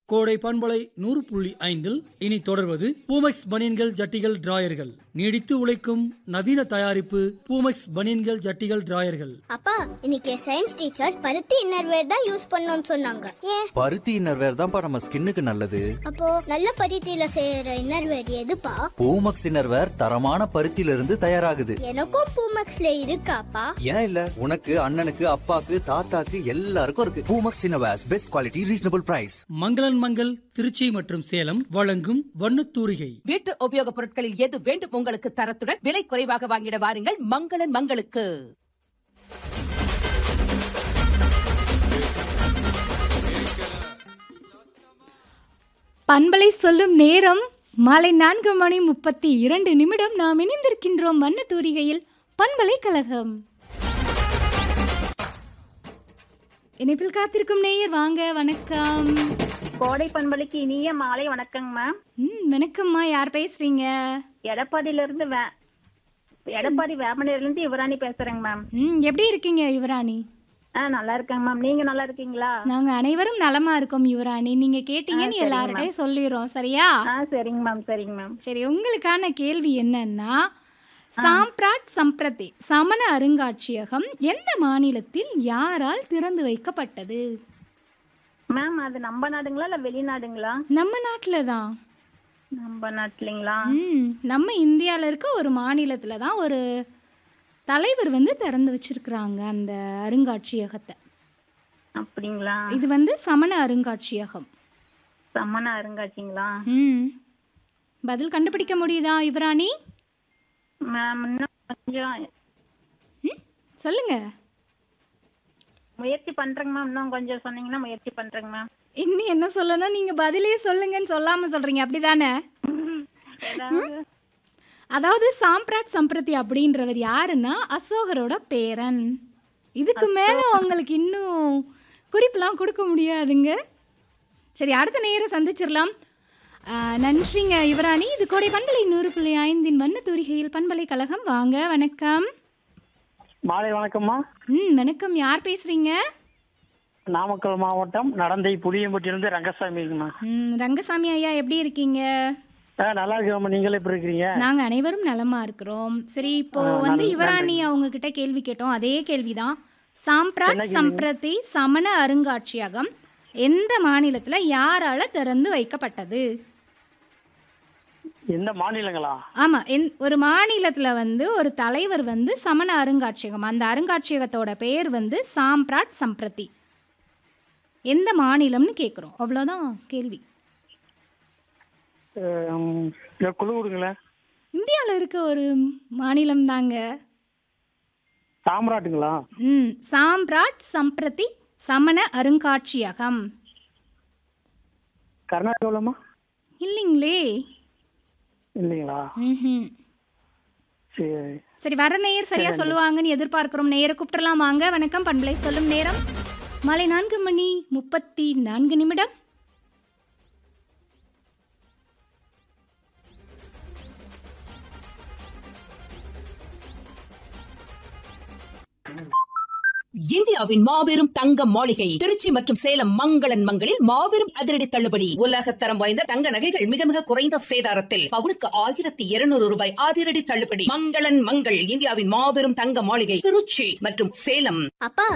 கோடை பண்பலை நூறு புள்ளி ஐந்தில் இனி தொடர்வது பூமெக்ஸ் பனியன்கள் ஜட்டிகள் டிராயர்கள் நீடித்து உழைக்கும் நவீன தயாரிப்பு பூமெக்ஸ் பனியன்கள் ஜட்டிகள் டிராயர்கள் அப்பா இன்னைக்கு சயின்ஸ் டீச்சர் பருத்தி இன்னர்வேர் தான் யூஸ் பண்ணணும்னு சொன்னாங்க ஏன் பருத்தி இன்னர்வேர் தான்ப்பா நம்ம ஸ்கின்னுக்கு நல்லது அப்போ நல்ல பருத்தியில செய்யற இன்னர்வேர் எதுப்பா பூமக்ஸ் இன்னர்வேர் தரமான பருத்தியில இருந்து தயாராகுது எனக்கும் பூமெக்ஸ்ல இருக்காப்பா ஏன் இல்ல உனக்கு அண்ணனுக்கு அப்பாக்கு தாத்தாக்கு எல்லாருக்கும் இருக்கு Poomex innerwears best quality reasonable price மங்களன் மங்கள் திருச்சி மற்றும் சேலம் வழங்கும் வண்ணத்தூரிகை வீட்டு உபயோகப் பொருட்களில் எது வேண்டும் உங்களுக்கு தரத்துடன் விலை குறைவாக வாங்கிட வாருங்கள் மங்களன் மங்களுக்கு பண்பலை சொல்லும் நேரம் மாலை நான்கு மணி முப்பத்தி இரண்டு நிமிடம் நாம் இணைந்திருக்கின்றோம் வண்ண தூரிகையில் பண்பலை கழகம் இணைப்பில் காத்திருக்கும் நேயர் வாங்க வணக்கம் கோடை பண்பலைக்கு இனிய மாலை வணக்கங்க மேம் ம் வணக்கம்மா யார் பேசுறீங்க எடப்பாடியில இருந்து வே எடப்பாடி வேமனூர்ல இருந்து யுவராணி பேசுறேங்க மேம் ம் எப்படி இருக்கீங்க யுவராணி ஆ நல்லா இருக்கேங்க மேம் நீங்க நல்லா இருக்கீங்களா நாங்க அனைவரும் நலமா இருக்கோம் யுவராணி நீங்க கேட்டீங்கன்னு சரிங்க, எல்லார்கிட்டயும் சொல்லிடுறோம் சரியா ஆ சரிங்க மேம் சரிங்க மேம் சரி உங்களுக்கான கேள்வி என்னன்னா சாம்ப்ராட் சம்பிரதி சமண அருங்காட்சியகம் எந்த மாநிலத்தில் யாரால் திறந்து வைக்கப்பட்டது மேம் அது நம்ம நாடுங்களா இல்ல வெளிநாடுங்களா நம்ம நாட்டில் தான் நம்ம நாட்டுலங்களா ம் நம்ம இந்தியாவில் இருக்க ஒரு மாநிலத்தில் தான் ஒரு தலைவர் வந்து திறந்து வச்சிருக்கிறாங்க அந்த அருங்காட்சியகத்தை அப்படிங்களா இது வந்து சமண அருங்காட்சியகம் சமண அருங்காட்சிங்களா ம் பதில் கண்டுபிடிக்க முடியுதா யுவராணி மேம் இன்னும் கொஞ்சம் ம் சொல்லுங்க முயற்சி பண்றேங்க மேம் இன்னும் கொஞ்சம் சொன்னீங்கன்னா முயற்சி பண்றேங்க மேம் இன்னும் என்ன சொல்லணும் நீங்கள் பதிலே சொல்லுங்கன்னு சொல்லாமல் சொல்கிறீங்க அப்படிதானே ஏதாவது அதாவது சாம்ப்ராட் சம்பிரதி அப்படின்றவர் யாருன்னா அசோகரோட பேரன் இதுக்கு மேலே உங்களுக்கு இன்னும் குறிப்பெல்லாம் கொடுக்க முடியாதுங்க சரி அடுத்த நேரம் சந்திச்சிடலாம் ஆ, நன்றிங்க யுவராணி இது கோடை பண்பலை நூறு புள்ளி ஐந்தின் வண்ண தூரிகையில் பண்பலை கழகம் வாங்க வணக்கம் மாலை வணக்கம்மா ம் வணக்கம் யார் பேசுறீங்க நாமக்கல் மாவட்டம் நடந்தை புளியம்பட்டியிலிருந்து ரங்கசாமி இருக்குண்ணா ம் ரங்கசாமி ஐயா எப்படி இருக்கீங்க ஆ நல்லா இருக்கம்மா நீங்களே எப்படி இருக்கிறீங்க நாங்க அனைவரும் நலமா இருக்கிறோம் சரி இப்போ ஆ, வந்து நன்றி, யுவராணி அவங்க கிட்ட கேள்வி கேட்டோம் அதே கேள்விதான் சாம்ப்ராட் என்ன கேள்வி? சம்பிரதி சமண அருங்காட்சியகம் எந்த மாநிலத்துல யாரால திறந்து வைக்கப்பட்டது எந்த மாநிலங்களா ஆமா என் ஒரு மாநிலத்துல வந்து ஒரு தலைவர் வந்து சமண அருங்காட்சியகம் அந்த அருங்காட்சியகத்தோட பெயர் வந்து சாம்ப்ராட் சம்பிரதி எந்த மாநிலம்னு கேட்குறோம் அவ்வளோதான் கேள்வி அம், இதை குழு விடுங்களேன் இந்தியாவில் இருக்க ஒரு மாநிலம் தாங்க சாம்ராட்டுங்களா ம் சாம்ராட் சம்பிரதி சமண அருங்காட்சியகம் கர்நாடகாவிலம்மா இல்லைங்களே இல்லைங்களா ம்ஹும். சரி சரி வர நேயர் சரியா சொல்லுவாங்கன்னு எதிர்பார்க்கிறோம் நேயரை கூப்பிடலாம் வாங்க வணக்கம் பண்பலை சொல்லும் நேரம் மாலை நான்கு மணி முப்பத்தி நான்கு நிமிடம் இந்தியாவின் மாபெரும் தங்க மாளிகை திருச்சி மற்றும் சேலம் மங்களன் மங்களில் மாபெரும் அதிரடி தள்ளுபடி உலகத்தரம் வாய்ந்த தங்க நகைகள் மிக மிக குறைந்த சேதாரத்தில் பவுனுக்கு ஆயிரத்தி இருநூறு ரூபாய் அதிரடி தள்ளுபடி மங்களன் மங்கள் இந்தியாவின் மாபெரும் தங்க மாளிகை திருச்சி மற்றும் சேலம் அப்பா